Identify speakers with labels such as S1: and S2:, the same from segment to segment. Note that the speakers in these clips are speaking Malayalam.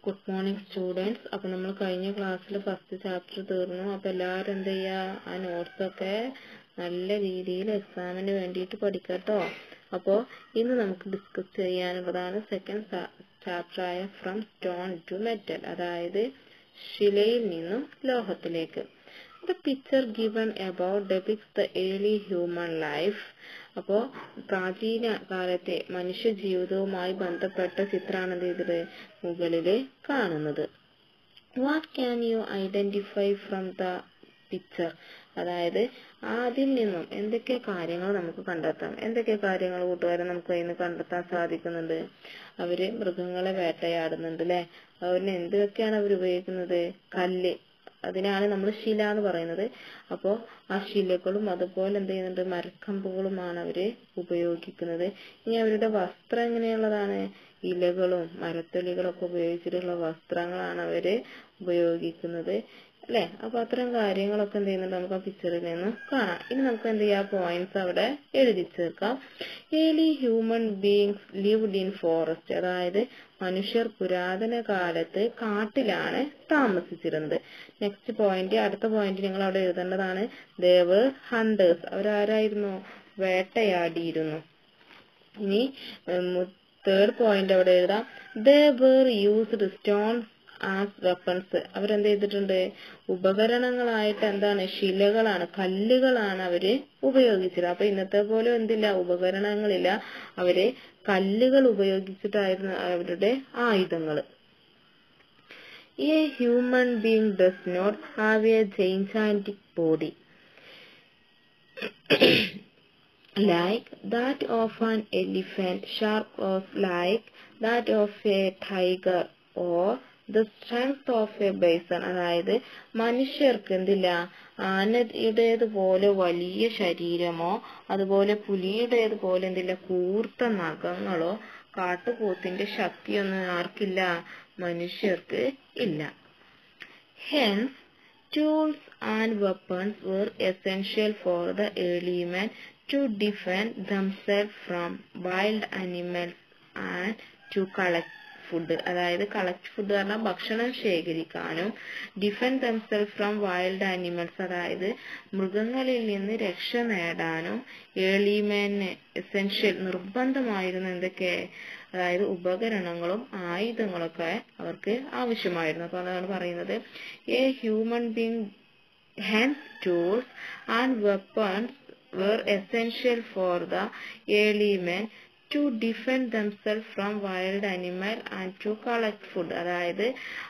S1: ഗുഡ് മോർണിംഗ് സ്റ്റുഡൻസ് അപ്പോൾ നമ്മൾ കഴിഞ്ഞ ക്ലാസ്സിൽ ഫസ്റ്റ് ചാപ്റ്റർ തീർന്നു അപ്പോൾ എല്ലാവരും എന്ത് ചെയ്യുക ആ നോട്ട്സ് ഒക്കെ നല്ല രീതിയിൽ എക്സാമിന് വേണ്ടിയിട്ട് പഠിക്കട്ടോ അപ്പോൾ ഇന്ന് നമുക്ക് ഡിസ്കസ് ചെയ്യാനുള്ളതാണ് സെക്കൻഡ് ചാപ്റ്റർ ആയ ഫ്രം സ്റ്റോൺ ടു മെറ്റൽ അതായത് ശിലയിൽ നിന്നും ലോഹത്തിലേക്ക് the picture given about depicts the early human life അപ്പോൾ പ്രാചീന കാലത്തെ മനുഷ്യ ജീവിതവുമായി ബന്ധപ്പെട്ട ചിത്രമാണ് എന്ത് ചെയ്തത് മുകളിൽ കാണുന്നത് what can you identify from the picture അതായത് അതിൽ നിന്നും എന്തൊക്കെ കാര്യങ്ങൾ നമുക്ക് കണ്ടെത്താം എന്തൊക്കെ കാര്യങ്ങൾ കൂട്ടുകാരെ നമുക്ക് അതിന് കണ്ടെത്താൻ സാധിക്കുന്നുണ്ട് അവര് മൃഗങ്ങളെ വേട്ടയാടുന്നുണ്ട് അല്ലെ അവരിന് എന്തൊക്കെയാണ് അവർ ഉപയോഗിക്കുന്നത് കല്ല് അതിനാണ് നമ്മൾ ശില എന്ന് പറയുന്നത് അപ്പോൾ ആ ശിലകളും അതുപോലെ എന്ത് ചെയ്യുന്നുണ്ട് മരക്കമ്പുകളുമാണ് അവര് ഉപയോഗിക്കുന്നത് ഇനി അവരുടെ വസ്ത്രം എങ്ങനെയുള്ളതാണ് ഇലകളും മരത്തൊലികളും ഒക്കെ ഉപയോഗിച്ചിട്ടുള്ള വസ്ത്രങ്ങളാണ് അവര് ഉപയോഗിക്കുന്നത് അല്ലെ അപ്പൊ അത്തരം കാര്യങ്ങളൊക്കെ എന്ത് ചെയ്യുന്നുണ്ട് നമുക്ക് ആ പിക്ചറിൽ നിന്ന് കാണാം ഇനി നമുക്ക് എന്ത് ചെയ്യാം പോയിന്റ്സ് അവിടെ എഴുതി ചേർക്കാം early human beings lived in forest അതായത് മനുഷ്യർ പുരാതന കാലത്ത് കാട്ടിലാണ് താമസിച്ചിരുന്നത് നെക്സ്റ്റ് പോയിന്റ് അടുത്ത പോയിന്റ് നിങ്ങൾ അവിടെ എഴുതേണ്ടതാണ് ദേവ് ഹണ്ടേഴ്സ് അവരാരായിരുന്നു വേട്ടയാടിയിരുന്നു ഇനി തേർഡ് പോയിന്റ് അവിടെ എഴുതാം they were used stone as weapons അവരെന്ത് ചെയ്തിട്ടുണ്ട് ഉപകരണങ്ങളായിട്ട് എന്താണ് ശിലകളാണ് കല്ലുകളാണ് അവര് ഉപയോഗിച്ചത് അപ്പൊ ഇന്നത്തെ പോലെ എന്തില്ല ഉപകരണങ്ങളില്ല അവര് കല്ലുകൾ ഉപയോഗിച്ചിട്ടായിരുന്നു അവരുടെ ആയുധങ്ങൾ a human being does not have a gigantic body like that of an elephant, sharp of like that of a tiger or the strength of a bison അതായത് മനുഷ്യർക്ക് എന്തില്ല ആനയുടേതുപോലെ വലിയ ശരീരമോ അതുപോലെ പുലിയുടേതുപോലെ എന്തില്ല കൂർത്ത നഖങ്ങളോ കാട്ടുപോത്തിന്റെ ശക്തിയൊന്നും ആർക്കില്ല മനുഷ്യർക്ക് ഇല്ല hence tools and weapons were essential for the early men to defend themselves from wild animals and to collect food അതായത് കളക്ട് ഫുഡ് പറഞ്ഞാൽ ഭക്ഷണം ശേഖരിക്കാനും defend themself from wild animals അതായത് മൃഗങ്ങളിൽ നിന്ന് രക്ഷ നേടാനും ഏളിമേന് എസെൻഷ്യൽ നിർബന്ധമായിരുന്നു എന്തൊക്കെ അതായത് ഉപകരണങ്ങളും ആയുധങ്ങളൊക്കെ അവർക്ക് ആവശ്യമായിരുന്നു അപ്പൊ അതാണ് പറയുന്നത് a human being hand tools and weapons were essential for the early men to defend themselves from wild animal and to collect food അതായത്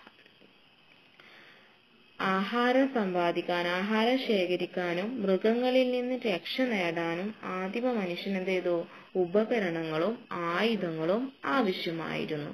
S1: ആഹാരം സമ്പാദിക്കാൻ ആഹാരം ശേഖരിക്കാനും മൃഗങ്ങളിൽ നിന്ന് രക്ഷ നേടാനും ആദിമ മനുഷ്യൻ എന്ത് ചെയ്തു ഉപകരണങ്ങളും ആയുധങ്ങളും ആവശ്യമായിരുന്നു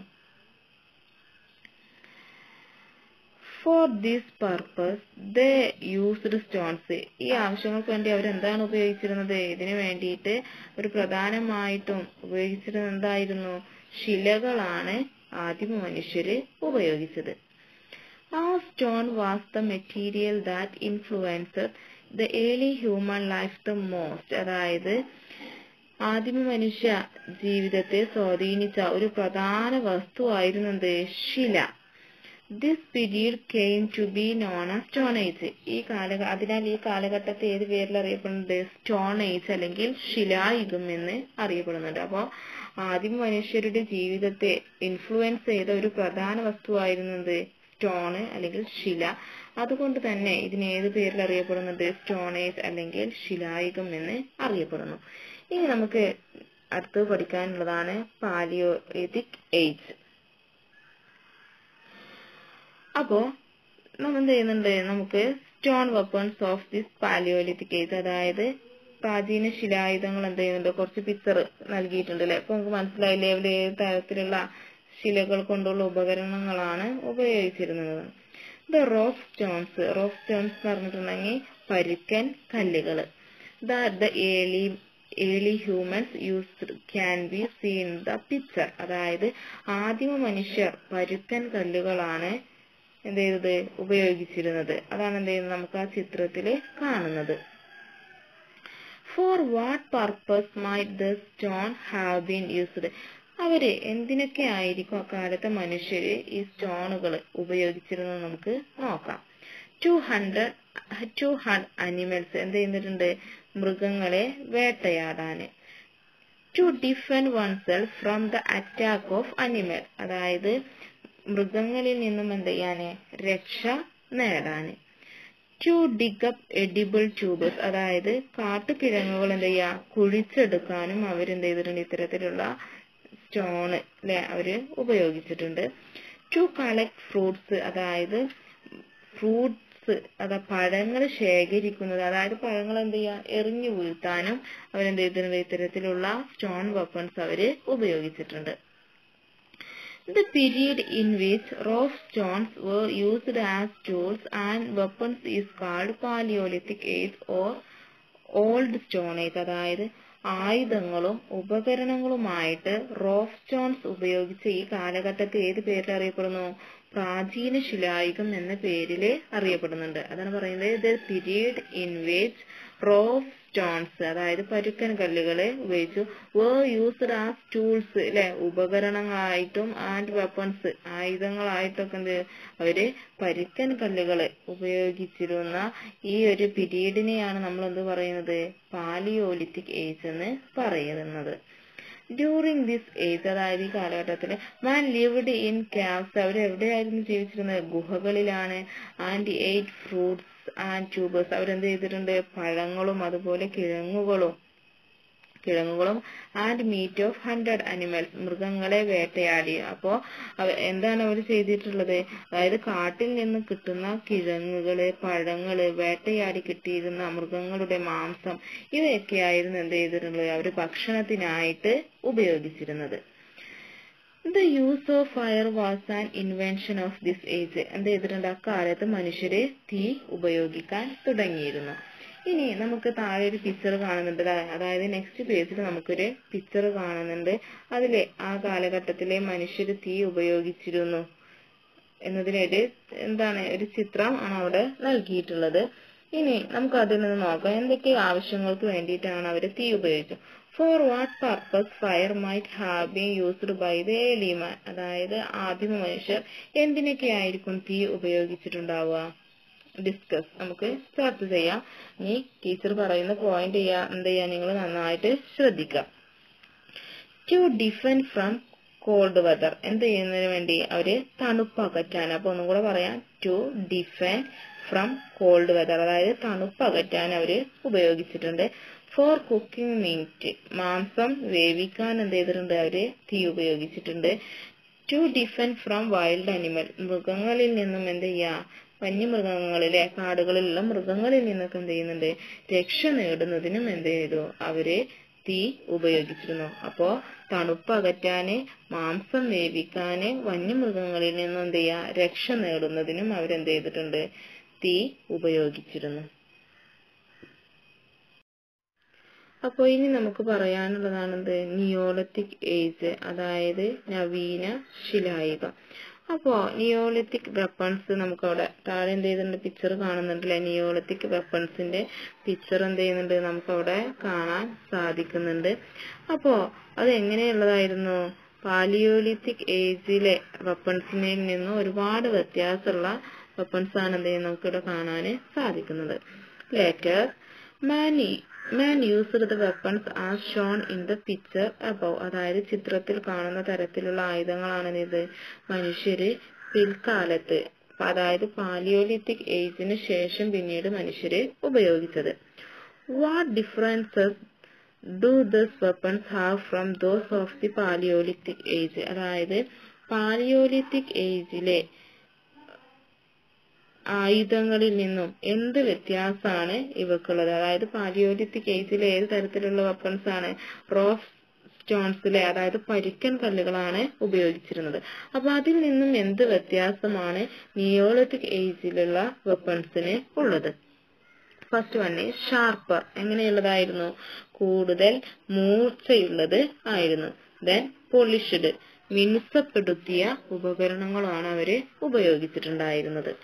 S1: for this purpose the used stones ഈ ആവശ്യങ്ങൾക്ക് വേണ്ടി അവരെന്താണ് ഉപയോഗിച്ചിരുന്നത് ഇതിനു വേണ്ടിയിട്ട് ഒരു പ്രധാനമായിട്ടും ഉപയോഗിച്ചിരുന്നത് എന്തായിരുന്നു ശിലകളാണ് ആദിമ മനുഷ്യര് ഉപയോഗിച്ചത് ആ stone was the material that influenced the early human life the most അതായത് ആദിമ മനുഷ്യ ജീവിതത്തെ സ്വാധീനിച്ച ഒരു പ്രധാന വസ്തുവായിരുന്നത് ശില this period came to be known as stone age ഈ കാലഘ അതിനാൽ ഈ കാലഘട്ടത്തെ ഏത് പേരിൽ അറിയപ്പെടുന്നുണ്ട് സ്റ്റോൺ ഏജ് അല്ലെങ്കിൽ ശിലായുഗം എന്ന് അറിയപ്പെടുന്നുണ്ട് അപ്പോൾ ആദിമ മനുഷ്യരുടെ ജീവിതത്തെ ഇൻഫ്ലുവൻസ് ചെയ്ത ഒരു പ്രധാന വസ്തുവായിരുന്നത് സ്റ്റോണ് അല്ലെങ്കിൽ ശില അതുകൊണ്ട് തന്നെ ഇതിന് ഏത് പേരിൽ അറിയപ്പെടുന്നുണ്ട് സ്റ്റോൺ ഏജ് അല്ലെങ്കിൽ ശിലായുഗം എന്ന് അറിയപ്പെടുന്നു ഇനി നമുക്ക് അടുത്ത് പഠിക്കാനുള്ളതാണ് പാലിയോലിത്തിക് ഏജ് അപ്പോ നമ്മൾ എന്ത് ചെയ്യുന്നുണ്ട് നമുക്ക് stone weapons of this Palaeolithic age അതായത് പ്രാചീന ശിലായുധങ്ങൾ എന്ത് ചെയ്യുന്നുണ്ട് കുറച്ച് പിക്ചർ നൽകിയിട്ടുണ്ട് അല്ലെ അപ്പൊ നമുക്ക് മനസ്സിലായില്ലേ ഇവിടെ ഏത് തരത്തിലുള്ള ശിലകൾ കൊണ്ടുള്ള ഉപകരണങ്ങളാണ് ഉപയോഗിച്ചിരുന്നത് the rock stones rock stones എന്ന് പറഞ്ഞിട്ടുണ്ടെങ്കിൽ പരുക്കൻ കല്ലുകൾ the early early humans use can be seen the picture അതായത് ആദിമ മനുഷ്യർ പരുക്കൻ കല്ലുകളാണ് എന്ത് ചെയ്തത് ഉപയോഗിച്ചിരുന്നത് അതാണ് എന്ത് ചെയ്യുന്നത് നമുക്ക് ആ ചിത്രത്തിൽ കാണുന്നത് for what purpose might the stone have been used അവര് എന്തിനൊക്കെ ആയിരിക്കും അക്കാലത്തെ മനുഷ്യര് ഈ സ്റ്റോണുകൾ ഉപയോഗിച്ചിരുന്നത് നമുക്ക് നോക്കാം to hunt to hunt animals എന്ത് ചെയ്യുന്നിട്ടുണ്ട് മൃഗങ്ങളെ വേട്ടയാടാന് to defend oneself from the attack of animal അതായത് മൃഗങ്ങളിൽ നിന്നും എന്ത് ചെയ്യാന് രക്ഷ നേടാന് ടു ഡിഗപ്പ് എഡിബിൾ ട്യൂബേഴ്സ് അതായത് കാട്ടുകിഴങ്ങുകൾ എന്ത് ചെയ്യാ കുഴിച്ചെടുക്കാനും അവരെന്ത് ചെയ്തിട്ടുണ്ട് ഇത്തരത്തിലുള്ള സ്റ്റോണ് അല്ലെ അവര് ഉപയോഗിച്ചിട്ടുണ്ട് ടു കളക്ട് ഫ്രൂട്ട്സ് അതായത് ഫ്രൂട്ട്സ് അതാ പഴങ്ങൾ ശേഖരിക്കുന്നത് അതായത് പഴങ്ങൾ എന്ത് ചെയ്യാ എറിഞ്ഞു വീഴ്ത്താനും അവരെന്ത് ചെയ്തിട്ടുണ്ട് ഇത്തരത്തിലുള്ള സ്റ്റോൺ വെപ്പൺസ് അവര് ഉപയോഗിച്ചിട്ടുണ്ട് The period in which rough stones were used as tools and weapons is called Paleolithic Age or Old Stone Age അതായത് ആയുധങ്ങളും ഉപകരണങ്ങളുമായിട്ട് റോഫ് സ്റ്റോൺസ് ഉപയോഗിച്ച് ഈ കാലഘട്ടത്തെ ഏത് പേരിൽ അറിയപ്പെടുന്നു പ്രാചീന ശിലായുഗം എന്ന പേരിൽ അറിയപ്പെടുന്നുണ്ട് അതാണ് പറയുന്നത് the period in which rough stones അതായത് പരുക്കൻ കല്ലുകളെ ഉപയോഗിച്ചു വേർ യൂസ്ഡ് ആസ് ടൂൾസ് അല്ലെ ഉപകരണങ്ങളായിട്ടും ആൻഡ് വെപ്പൺസ് ആയുധങ്ങളായിട്ടൊക്കെ എന്ത് അവര് പരുക്കൻ കല്ലുകളെ ഉപയോഗിച്ചിരുന്ന ഈ ഒരു പീരീഡിനെയാണ് നമ്മൾ എന്ത് പറയുന്നത് പാലിയോലിത്തിക് ഏജ് എന്ന് പറയുന്നത് ഡ്യൂറിങ് ദിസ് ഏജ് അതായത് ഈ കാലഘട്ടത്തിൽ മാൻ ലിവ്ഡ് ഇൻ ക്യാബ്സ് അവർ എവിടെയായിരുന്നു ജീവിച്ചിരുന്നത് ഗുഹകളിലാണ് and ate fruits and tubers അവരെന്ത് ചെയ്തിട്ടുണ്ട് പഴങ്ങളും അതുപോലെ കിഴങ്ങുകളും കിഴങ്ങുകളും and meat of hunted animals മൃഗങ്ങളെ വേട്ടയാടി അപ്പോ എന്താണ് അവർ ചെയ്തിട്ടുള്ളത് അതായത് കാട്ടിൽ നിന്ന് കിട്ടുന്ന കിഴങ്ങുകള് പഴങ്ങള് വേട്ടയാടി കിട്ടിയിരുന്ന മൃഗങ്ങളുടെ മാംസം ഇവയൊക്കെയായിരുന്നു എന്ത് ചെയ്തിട്ടുള്ളത് അവർ ഭക്ഷണത്തിനായിട്ട് ഉപയോഗിച്ചിരുന്നത് the use of fire was an invention of this age എന്ത് ചെയ്തിട്ടുണ്ട് അക്കാലത്ത് മനുഷ്യര് തീ ഉപയോഗിക്കാൻ തുടങ്ങിയിരുന്നു ഇനി നമുക്ക് താഴെ ഒരു പിക്ചർ കാണുന്നുണ്ട് അതായത് നെക്സ്റ്റ് പേജിൽ നമുക്കൊരു പിക്ചർ കാണുന്നുണ്ട് അതിലെ ആ കാലഘട്ടത്തിലെ മനുഷ്യര് തീ ഉപയോഗിച്ചിരുന്നു എന്നതിനൊരു എന്താണ് ഒരു ചിത്രം ആണ് അവിടെ നൽകിയിട്ടുള്ളത് ഇനി നമുക്ക് അതിൽ നിന്ന് നോക്കാം എന്തൊക്കെ ആവശ്യങ്ങൾക്ക് വേണ്ടിയിട്ടാണ് അവർ തീ ഉപയോഗിച്ചത് for what purpose fire might have been used by the early man അതായത് ആദിമ മനുഷ്യർ എന്തിനൊക്കെ ആയിരിക്കും തീ ഉപയോഗിച്ചിട്ടുണ്ടാവുക ഡിസ്കസ് നമുക്ക് ചർച്ച ചെയ്യാം ഇനി ടീച്ചർ പറയുന്ന പോയിന്റ് ചെയ്യാ എന്ത് ചെയ്യാ നിങ്ങൾ നന്നായിട്ട് ശ്രദ്ധിക്കാം to defend from cold weather എന്ത് ചെയ്യുന്നതിന് വേണ്ടി അവര് തണുപ്പ് അകറ്റാൻ അപ്പൊ ഒന്നും കൂടെ പറയാം to defend from cold weather അതായത് തണുപ്പ് അകറ്റാൻ അവര് ഉപയോഗിച്ചിട്ടുണ്ട് ഫോർ കുക്കിംഗ് മീറ്റ് മാംസം വേവിക്കാൻ എന്ത് ചെയ്തിട്ടുണ്ട് അവര് തീ ഉപയോഗിച്ചിട്ടുണ്ട് to defend from wild animal മൃഗങ്ങളിൽ നിന്നും എന്ത് ചെയ്യാ വന്യമൃഗങ്ങളിലെ കാടുകളിലുള്ള മൃഗങ്ങളിൽ നിന്നൊക്കെ എന്ത് ചെയ്യുന്നുണ്ട് രക്ഷ നേടുന്നതിനും എന്ത് ചെയ്തു അവര് തീ ഉപയോഗിച്ചിരുന്നു അപ്പോ തണുപ്പ് അകറ്റാന് മാംസം വേവിക്കാന് വന്യമൃഗങ്ങളിൽ നിന്നും എന്ത് ചെയ്യാ രക്ഷ നേടുന്നതിനും അവരെന്ത് ചെയ്തിട്ടുണ്ട് തീ ഉപയോഗിച്ചിരുന്നു അപ്പോൾ ഇനി നമുക്ക് പറയാനുള്ളതാണെന്ത് നിയോളിത്തിക് ഏജ് അതായത് നവീന ശിലായുഗം അപ്പോ നിയോളിത്തിക് വെപ്പൺസ് നമുക്ക് അവിടെ താഴെ എന്ത് ചെയ്യുന്നുണ്ട് പിക്ചർ കാണുന്നുണ്ടല്ലേ നിയോളിത്തിക് വെപ്പൺസിന്റെ പിക്ചർ എന്ത് ചെയ്യുന്നുണ്ട് നമുക്ക് അവിടെ കാണാൻ സാധിക്കുന്നുണ്ട് അപ്പോ അത് എങ്ങനെയുള്ളതായിരുന്നു പാലിയോലിത്തിക് ഏജിലെ വെപ്പൺസിനിൽ നിന്നും ഒരുപാട് വ്യത്യാസമുള്ള വെപ്പൺസ് ആണ് എന്ത് ചെയ്യുന്നത് നമുക്കിവിടെ കാണാൻ സാധിക്കുന്നത് later many man used the weapons as shown in the picture above അതായത് ചിത്രത്തിൽ കാണുന്ന തരത്തിലുള്ള ആയുധങ്ങളാണ് ഇത് മനുഷ്യര് പിൽക്കാലത്ത് അതായത് പാലിയോലിത്തിക് ഏജിന് ശേഷം പിന്നീട് മനുഷ്യര് ഉപയോഗിച്ചത് what differences do this weapons have from those of the Palaeolithic age അതായത് പാലിയോലിത്തിക് ഏജിലെ ആയുധങ്ങളിൽ നിന്നും എന്ത് വ്യത്യാസമാണ് ഇവക്കുള്ളത് അതായത് പാലിയോലിത്തിക് ഏജിലെ ഏത് തരത്തിലുള്ള വെപ്പൺസ് ആണ് റോഫ് സ്റ്റോൺസിലെ അതായത് പരിക്കൻ കല്ലുകളാണ് ഉപയോഗിച്ചിരുന്നത് അപ്പൊ അതിൽ നിന്നും എന്ത് വ്യത്യാസമാണ് നിയോളിത്തിക് ഏജിലുള്ള വെപ്പൺസിന് ഉള്ളത് ഫസ്റ്റ് വൺ ഷാർപ്പർ എങ്ങനെയുള്ളതായിരുന്നു കൂടുതൽ മൂർച്ചയുള്ളത് ആയിരുന്നു ദെൻ പോളിഷ്ഡ് മിനുസപ്പെടുത്തിയ ഉപകരണങ്ങളാണ് അവര് ഉപയോഗിച്ചിട്ടുണ്ടായിരുന്നത്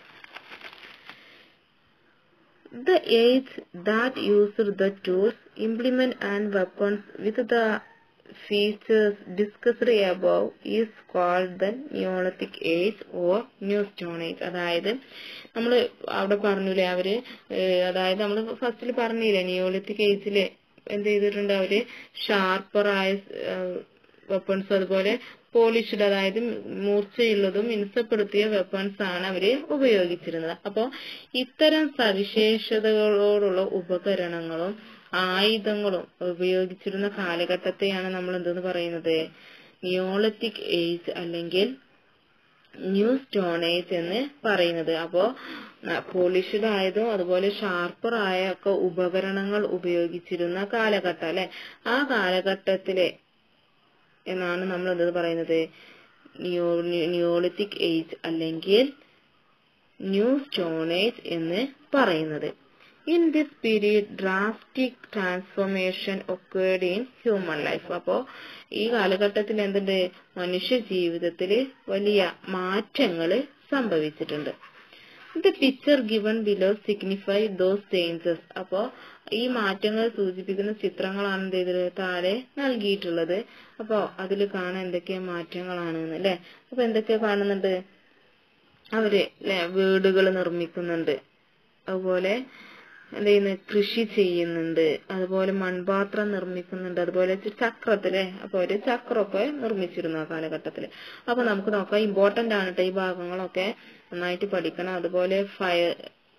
S1: The age that used the tools, implement and weapons with the features discussed above is called the Neolithic age or New Stone Age അതായത് നമ്മൾ അവിടെ പറഞ്ഞില്ലേ അവര് ഏഹ് അതായത് നമ്മൾ ഫസ്റ്റിൽ പറഞ്ഞില്ലേ നിയോളിത്തിക് ഏജില് എന്ത് ചെയ്തിട്ടുണ്ട് അവര് ഷാർപ്പറായ വെപ്പൺസ് അതുപോലെ പോളിഷ്ഡ് അതായത് മൂർച്ചയുള്ളതും മിനുസപ്പെടുത്തിയ വെപ്പൺസ് ആണ് അവര് ഉപയോഗിച്ചിരുന്നത് അപ്പോ ഇത്തരം സവിശേഷതകളോടുള്ള ഉപകരണങ്ങളും ആയുധങ്ങളും ഉപയോഗിച്ചിരുന്ന കാലഘട്ടത്തെയാണ് നമ്മൾ എന്തെന്ന് പറയുന്നത് നിയോളിത്തിക് ഏജ് അല്ലെങ്കിൽ ന്യൂ സ്റ്റോൺ ഏജ് എന്ന് പറയുന്നത് അപ്പോ പോളിഷ്ഡ് ആയതും അതുപോലെ ഷാർപ്പർ ആയ ഒക്കെ ഉപകരണങ്ങൾ ഉപയോഗിച്ചിരുന്ന കാലഘട്ടം അല്ലെ ആ കാലഘട്ടത്തിലെ എന്നാണ് നമ്മൾ എന്ത് പറയുന്നത് നിയോ നിയോളിത്തിക് ഏജ് അല്ലെങ്കിൽ ന്യൂ സ്റ്റോൺ ഏജ് എന്ന് പറയുന്നത് in this period drastic transformation occurred in human life അപ്പോ ഈ കാലഘട്ടത്തിൽ എന്തുണ്ട് മനുഷ്യ ജീവിതത്തിൽ വലിയ മാറ്റങ്ങൾ സംഭവിച്ചിട്ടുണ്ട് the picture given below signify those changes അപ്പോ ഈ മാറ്റങ്ങൾ സൂചിപ്പിക്കുന്ന ചിത്രങ്ങളാണ് എന്ത് ചെയ്തത് താഴെ നൽകിയിട്ടുള്ളത് അപ്പോ അതിൽ കാണാൻ എന്തൊക്കെ മാറ്റങ്ങളാണ് അല്ലെ അപ്പൊ എന്തൊക്കെ കാണുന്നുണ്ട് അവര് ല്ലേ വീടുകൾ നിർമ്മിക്കുന്നുണ്ട് അതുപോലെ എന്ത് ചെയ്യുന്നു കൃഷി ചെയ്യുന്നുണ്ട് അതുപോലെ മൺപാത്രം നിർമ്മിക്കുന്നുണ്ട് അതുപോലെ ചക്രത്തിലെ അപ്പൊ ഒരു ചക്രമൊക്കെ നിർമ്മിച്ചിരുന്നു ആ കാലഘട്ടത്തില് അപ്പൊ നമുക്ക് നോക്കാം ഇമ്പോർട്ടന്റ് ആണ് കേട്ടോ ഈ ഭാഗങ്ങളൊക്കെ നന്നായിട്ട് പഠിക്കണം അതുപോലെ ഫയർ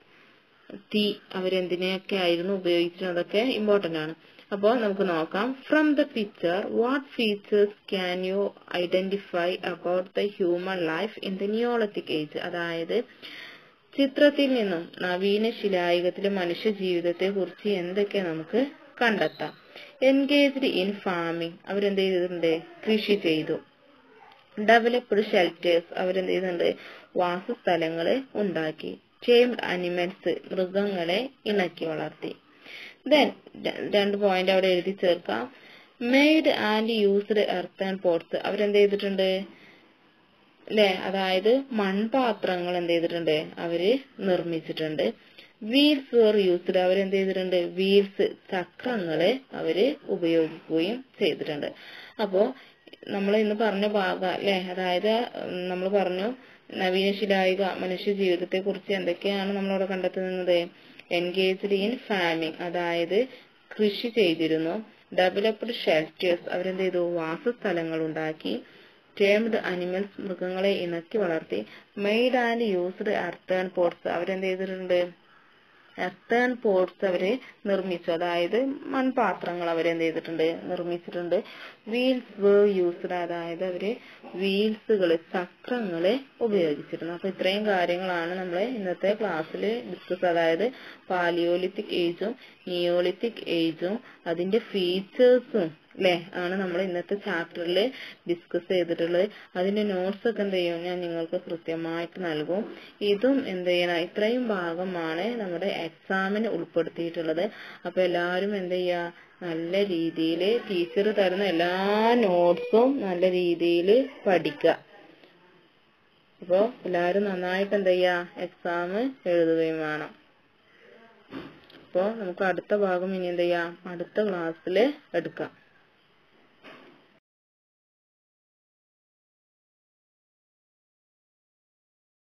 S1: തീ അവരെന്തിനെയൊക്കെ ആയിരുന്നു ഉപയോഗിച്ചത് അതൊക്കെ ഇമ്പോർട്ടന്റ് ആണ് അപ്പോൾ നമുക്ക് നോക്കാം from the picture what features can you identify about the human life in the neolithic age അതായത് ചിത്രത്തിൽ നിന്നും നവീന ശിലായുഗത്തിലെ മനുഷ്യ ജീവിതത്തെ കുറിച്ച് എന്തൊക്കെ നമുക്ക് കണ്ടെത്താം എൻഗേജ്ഡ് ഇൻ ഫാമിംഗ് അവരെന്ത് ചെയ്തിട്ടുണ്ട് കൃഷി ചെയ്തു ഡെവലപ്ഡ് ഷെൽറ്റേഴ്സ് അവരെന്ത് ചെയ്യുന്നുണ്ട് വാസസ്ഥലങ്ങള് ഉണ്ടാക്കി ടേംഡ് അനിമൽസ് മൃഗങ്ങളെ ഇണക്കി വളർത്തി ദെൻ രണ്ട് പോയിന്റ് അവിടെ എഴുതി ചേർക്കാം made and used earth and pots അവരെന്ത് ചെയ്തിട്ടുണ്ട് അല്ലെ അതായത് മൺപാത്രങ്ങൾ എന്ത് ചെയ്തിട്ടുണ്ട് അവര് നിർമ്മിച്ചിട്ടുണ്ട് വീൽസ് വേർ യൂസ്ഡ് അവരെന്ത് ചെയ്തിട്ടുണ്ട് വീൽസ് ചക്രങ്ങള് അവര് ഉപയോഗിക്കുകയും ചെയ്തിട്ടുണ്ട് അപ്പോ നമ്മൾ ഇന്ന് പറഞ്ഞ ഭാഗം അല്ലെ അതായത് നമ്മൾ പറഞ്ഞു നവീന ശിലായുഗ മനുഷ്യ ജീവിതത്തെ കുറിച്ച് എന്തൊക്കെയാണ് നമ്മളവിടെ കണ്ടെത്തുന്നത് എൻഗേജ്ഡ് ഇൻ ഫാമിംഗ് അതായത് കൃഷി ചെയ്തിരുന്നു ഡെവലപ്ഡ് ഷെൽറ്റേഴ്സ് അവരെന്ത് ചെയ്തു വാസസ്ഥലങ്ങൾ ഉണ്ടാക്കി ടേംഡ് അനിമൽസ് മൃഗങ്ങളെ ഇണക്കി വളർത്തി made and used earthen pots അവരെന്ത് ചെയ്തിട്ടുണ്ട് എർത്തേൺ പോട്ട്സ് അവര് നിർമ്മിച്ചു അതായത് മൺപാത്രങ്ങൾ അവരെന്ത് ചെയ്തിട്ടുണ്ട് നിർമ്മിച്ചിട്ടുണ്ട് വീൽസ് വേർ യൂസ്ഡ് അതായത് അവര് വീൽസുകള് ചക്രങ്ങള് ഉപയോഗിച്ചിരുന്നു അപ്പൊ ഇത്രയും കാര്യങ്ങളാണ് നമ്മൾ ഇന്നത്തെ ക്ലാസ്സിൽ ഡിസ്കസ് അതായത് പാലിയോലിത്തിക് ഏജും നിയോളിത്തിക് ഏജും അതിന്റെ ഫീച്ചേഴ്സും അല്ലെ ആണ് നമ്മൾ ഇന്നത്തെ ചാപ്റ്ററിൽ ഡിസ്കസ് ചെയ്തിട്ടുള്ളത് അതിന്റെ നോട്ട്സ് ഒക്കെ എന്ത് ചെയ്യും ഞാൻ നിങ്ങൾക്ക് കൃത്യമായിട്ട് നൽകും ഇതും എന്ത് ചെയ്യണം ഇത്രയും ഭാഗമാണ് നമ്മുടെ എക്സാമിന് ഉൾപ്പെടുത്തിയിട്ടുള്ളത് അപ്പൊ എല്ലാവരും എന്ത് ചെയ്യുക നല്ല രീതിയിൽ ടീച്ചർ തരുന്ന എല്ലാ നോട്ട്സും നല്ല രീതിയിൽ പഠിക്കുക അപ്പോൾ എല്ലാവരും നന്നായിട്ട് എന്ത് ചെയ്യുക എക്സാം എഴുതുകയും വേണം അപ്പോൾ നമുക്ക് അടുത്ത ഭാഗം ഇനി എന്ത് ചെയ്യാം അടുത്ത ക്ലാസ്സിൽ എടുക്കാം